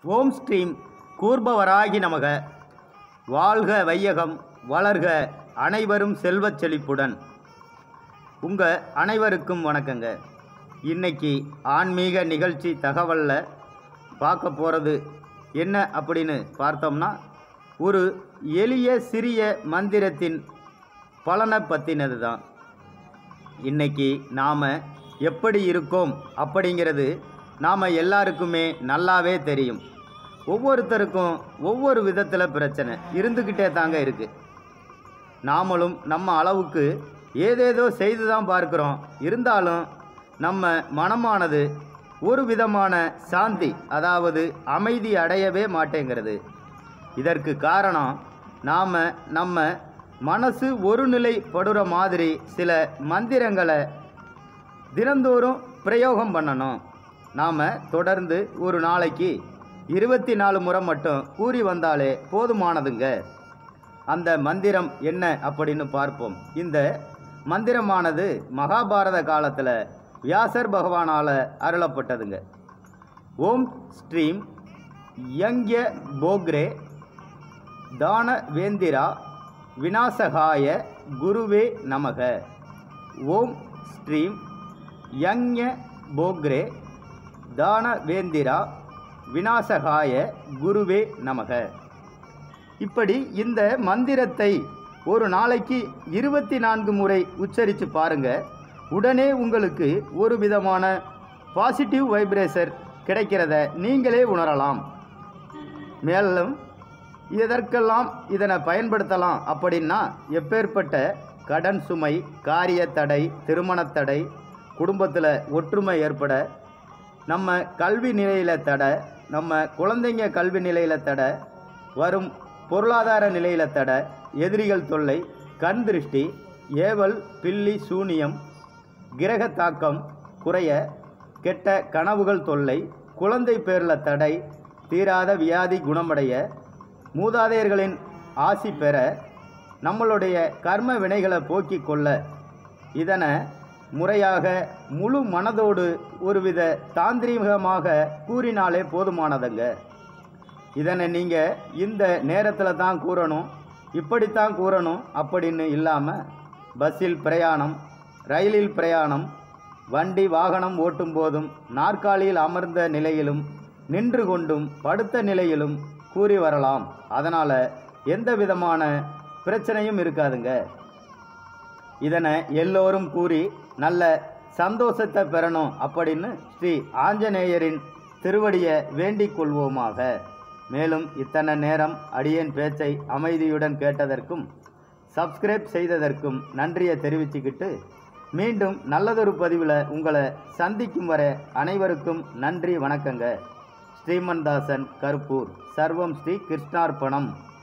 ஓம் ஸ்ரீம் கூர்பவராகி நமக வாழ்க வையகம் வளர்க அனைவரும் செல்வச் செழிப்புடன் உங்கள் அனைவருக்கும் வணக்கங்க இன்னைக்கு ஆன்மீக நிகழ்ச்சி தகவலில் பார்க்க போகிறது என்ன அப்படின்னு பார்த்தோம்னா ஒரு எளிய சிறிய மந்திரத்தின் பலனை பற்றினது தான் இன்னைக்கு நாம் எப்படி இருக்கோம் அப்படிங்கிறது நாம் எல்லாருக்குமே நல்லாவே தெரியும் ஒவ்வொருத்தருக்கும் ஒவ்வொரு விதத்தில் பிரச்சனை இருந்துக்கிட்டே தாங்க இருக்குது நாமளும் நம்ம அளவுக்கு ஏதேதோ செய்து தான் பார்க்குறோம் இருந்தாலும் நம்ம மனமானது ஒரு விதமான சாந்தி அதாவது அமைதி அடையவே மாட்டேங்கிறது இதற்கு காரணம் நாம் நம்ம மனசு ஒரு நிலைப்படுற மாதிரி சில மந்திரங்களை தினந்தோறும் பிரயோகம் பண்ணணும் நாம் தொடர்ந்து ஒரு நாளைக்கு இருபத்தி நாலு முறை மட்டும் கூறி வந்தாலே போதுமானதுங்க அந்த மந்திரம் என்ன அப்படின்னு பார்ப்போம் இந்த மந்திரமானது மகாபாரத காலத்தில் வியாசர் பகவானால் அருளப்பட்டதுங்க ஓம் ஸ்ரீம் யங்ய போக்ரே தான வேந்திரா விநாசகாய குருவே நமக ஓம் ஸ்ரீம் யங்ய போக்ரே தான வேந்திரா விநாசகாய குருவே நமக இப்படி இந்த மந்திரத்தை ஒரு நாளைக்கு இருபத்தி நான்கு முறை உச்சரித்து பாருங்க உடனே உங்களுக்கு ஒரு விதமான பாசிட்டிவ் வைப்ரேஷன் கிடைக்கிறத நீங்களே உணரலாம் மேலும் எதற்கெல்லாம் இதனை பயன்படுத்தலாம் அப்படின்னா எப்பேற்பட்ட கடன் சுமை காரிய தடை திருமணத் தடை குடும்பத்தில் ஒற்றுமை ஏற்பட நம்ம கல்வி நிலையில் தடை நம்ம குழந்தைங்க கல்வி நிலையில் தடை வரும் பொருளாதார நிலையில் தடை எதிரிகள் தொல்லை கண் திருஷ்டி ஏவல் பில்லி சூனியம் கிரக தாக்கம் குறைய கெட்ட கனவுகள் தொல்லை குழந்தை பேரில் தடை தீராத வியாதி குணமடைய மூதாதையர்களின் ஆசி பெற நம்மளுடைய கர்ம வினைகளை போக்கிக் கொள்ள இதனை முறையாக முழு மனதோடு ஒருவித தாந்திரீகமாக கூறினாலே போதுமானதுங்க இதனை நீங்கள் இந்த நேரத்தில் தான் கூறணும் இப்படித்தான் கூறணும் அப்படின்னு இல்லாமல் பஸ்ஸில் பிரயாணம் ரயிலில் பிரயாணம் வண்டி வாகனம் ஓட்டும் போதும் நாற்காலியில் அமர்ந்த நிலையிலும் நின்று கொண்டும் படுத்த நிலையிலும் கூறி வரலாம் அதனால் எந்த விதமான பிரச்சனையும் இருக்காதுங்க இதனை எல்லோரும் கூறி நல்ல சந்தோஷத்தை பெறணும் அப்படின்னு ஸ்ரீ ஆஞ்சநேயரின் திருவடியை வேண்டிக் கொள்வோமாக மேலும் இத்தனை நேரம் அடியேன் பேச்சை அமைதியுடன் கேட்டதற்கும் சப்ஸ்கிரைப் செய்ததற்கும் நன்றியை தெரிவிச்சுக்கிட்டு மீண்டும் நல்லதொரு பதிவில் உங்களை சந்திக்கும் வரை அனைவருக்கும் நன்றி வணக்கங்க ஸ்ரீமன்தாசன் கருப்பூர் சர்வம் ஸ்ரீ கிருஷ்ணார்ப்பணம்